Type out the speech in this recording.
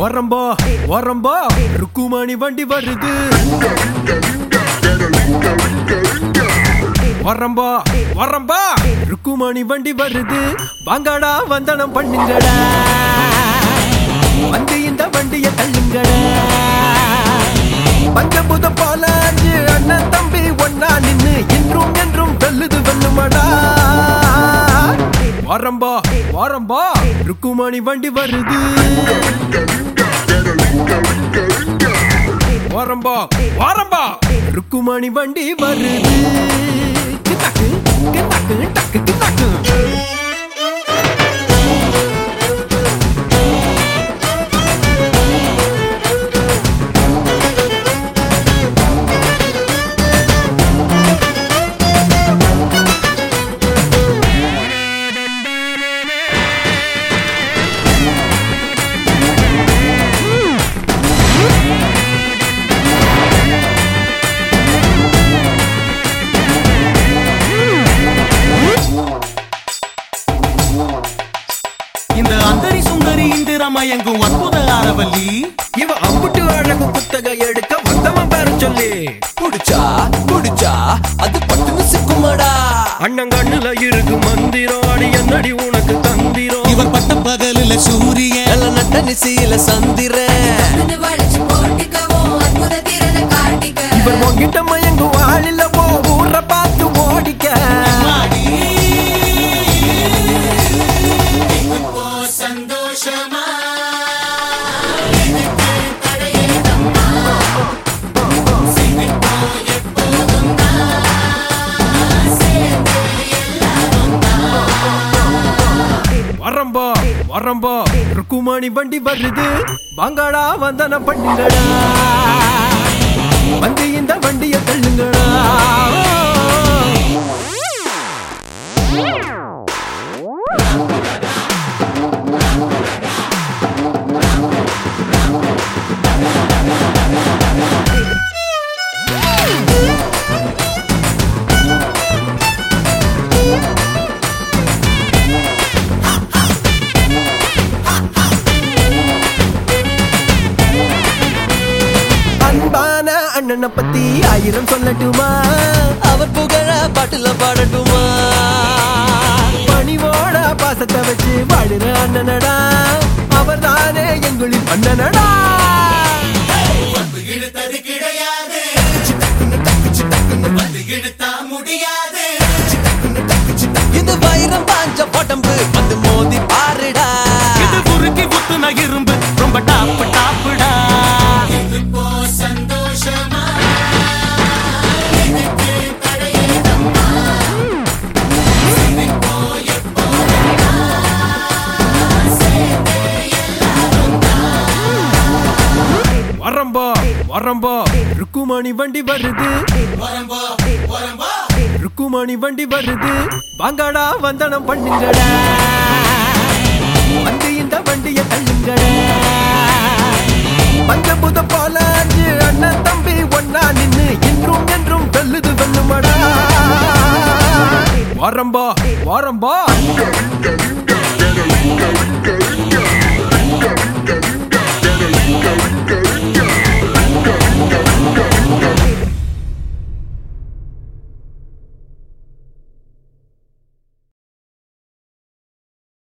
வரம்பா வரம்பா ருக்குமணி வண்டி வருது வரம்பா வரம்பா ருக்குமணி வண்டி வருது வாங்கடா வந்தனம் பண்ணுங்கடா வந்து இந்த வண்டிய தள்ளுங்கடா பஞ்சபூதம் போல அஞ்சு அண்ணன் தம்பி ஒன்னா நின்னு இன்றும் என்றும் வெல்லுது வெல்லுமடா வரம்பா வரம்பா ருக்குமணி வண்டி வருது வரம்பா வரம்பா ருக்குமணி வண்டி வருது கிட்டாக்கு கிட்டாக்கு டக்கு கிட்டாக்கு இந்த அந்தரி சுந்தரி இந்திரமயங்கும் அற்புத ஆரவல்லி இவ அம்புட்டு அழகு புத்தக எடுக்க வந்தவன் பேர சொல்லி குடிச்சா குடிச்சா அது பட்டுன்னு சிக்குமாடா அண்ணங்கண்ணுல இருக்கு மந்திரம் அடி என்னடி உனக்கு தந்திரம் இவர் பட்ட பகலில சூரியன் நல்ல நட்ட நிசையில சந்திரன் வந்து வளைச்சு போட்டுக்கவும் அற்புத திறனை காட்டிக்க இவர் உன்கிட்ட மயங்கும் ஆளில போ ஊரை பார்த்து ஓடிக்க மாடி. வரம்பா வரம்பா ருக்குமணி வண்டி வருது வாங்கடா வந்தன பண்ணுங்கடா வந்து இந்த வண்டிய தள்ளுங்கடா அன்பான அண்ணனை பத்தி ஆயிரம் சொல்லட்டுமா அவர் புகழ பாட்டுல பாடட்டுமா பணிவோட பாசத்தை வச்சு வாழுற அண்ணனடா அவர் தானே எங்களின் அண்ணனடா இது வைரம் பாஞ்ச உடம்பு வந்து மோதி பாருடா இது குறுக்கி குத்துன இரும்பு ரொம்ப டாப்பு டாப்புடா வரம்பா வரம்பா ருக்குமணி வண்டி வருது ருக்குமணி வண்டி வருது வாங்கடா வந்தனம் பண்ணுங்கடா வந்து இந்த வண்டிய தள்ளுங்கடா பஞ்சபூதம் போல அஞ்சு அண்ணன் தம்பி ஒன்னா நின்னு இன்றும் என்றும் வெல்லுது வெல்லுமடா வரம்பா வரம்பா